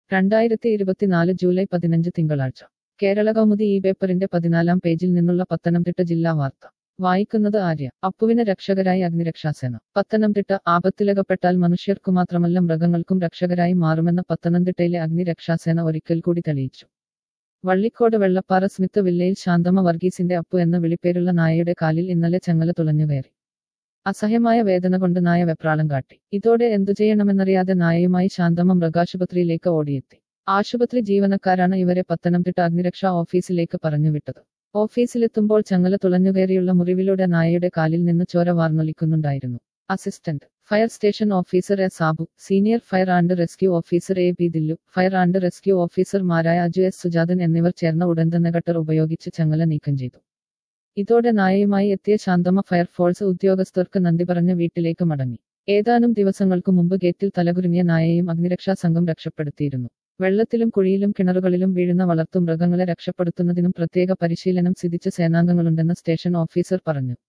രണ്ടായിരത്തി ഇരുപത്തിനാല് ജൂലൈ പതിനഞ്ച് തിങ്കളാഴ്ച കേരള കൗമുദി ഈ പേപ്പറിന്റെ പതിനാലാം പേജിൽ നിന്നുള്ള പത്തനംതിട്ട ജില്ലാ വാർത്ത വായിക്കുന്നത് ആര്യ അപ്പുവിന് രക്ഷകരായി അഗ്നിരക്ഷാസേന പത്തനംതിട്ട ആപത്തിലകപ്പെട്ടാൽ മനുഷ്യർക്കു മാത്രമല്ല മൃഗങ്ങൾക്കും രക്ഷകരായി മാറുമെന്ന് പത്തനംതിട്ടയിലെ അഗ്നിരക്ഷാസേന ഒരിക്കൽ കൂടി തെളിയിച്ചു വള്ളിക്കോട് വെള്ളപ്പാറ സ്മിത്ത് വില്ലയിൽ ശാന്തമ വർഗീസിന്റെ അപ്പു എന്ന വിളിപ്പേരുള്ള നായയുടെ കാലിൽ ഇന്നലെ ചെങ്ങല തുളഞ്ഞുകയറി അസഹ്യമായ വേദന കൊണ്ട് നായ വെപ്രാളം കാട്ടി ഇതോടെ എന്തു ചെയ്യണമെന്നറിയാതെ നായയുമായി ശാന്തമ മൃഗാശുപത്രിയിലേക്ക് ഓടിയെത്തി ആശുപത്രി ജീവനക്കാരാണ് ഇവരെ പത്തനംതിട്ട അഗ്നിരക്ഷാ ഓഫീസിലേക്ക് പറഞ്ഞുവിട്ടത് ഓഫീസിലെത്തുമ്പോൾ ചങ്ങല തുളഞ്ഞുകയറിയുള്ള മുറിവിലൂടെ നായയുടെ കാലിൽ നിന്ന് ചോര വാർന്നൊലിക്കുന്നുണ്ടായിരുന്നു assistant fire station officer S Sabu senior fire and rescue officer A B Dillu fire and rescue ഓഫീസർമാരായ അജു എസ് സുജാതൻ എന്നിവർ ചേർന്ന ഉടൻ തന്നെ കട്ടർ ഉപയോഗിച്ച് ചങ്ങല നീക്കം ചെയ്തു ഇതോടെ നായയുമായി എത്തിയ ശാന്തമ ഫയർഫോഴ്സ് ഉദ്യോഗസ്ഥർക്ക് നന്ദി പറഞ്ഞ് വീട്ടിലേക്ക് മടങ്ങി ഏതാനും ദിവസങ്ങൾക്കു മുമ്പ് ഗേറ്റിൽ തലകുരുങ്ങിയ നായയെയും അഗ്നിരക്ഷാ സംഘം രക്ഷപ്പെടുത്തിയിരുന്നു വെള്ളത്തിലും കുഴിയിലും കിണറുകളിലും വീഴുന്ന വളർത്തു മൃഗങ്ങളെ രക്ഷപ്പെടുത്തുന്നതിനും പ്രത്യേക പരിശീലനം സിദ്ധിച്ച സേനാംഗങ്ങളുണ്ടെന്ന് സ്റ്റേഷൻ ഓഫീസർ പറഞ്ഞു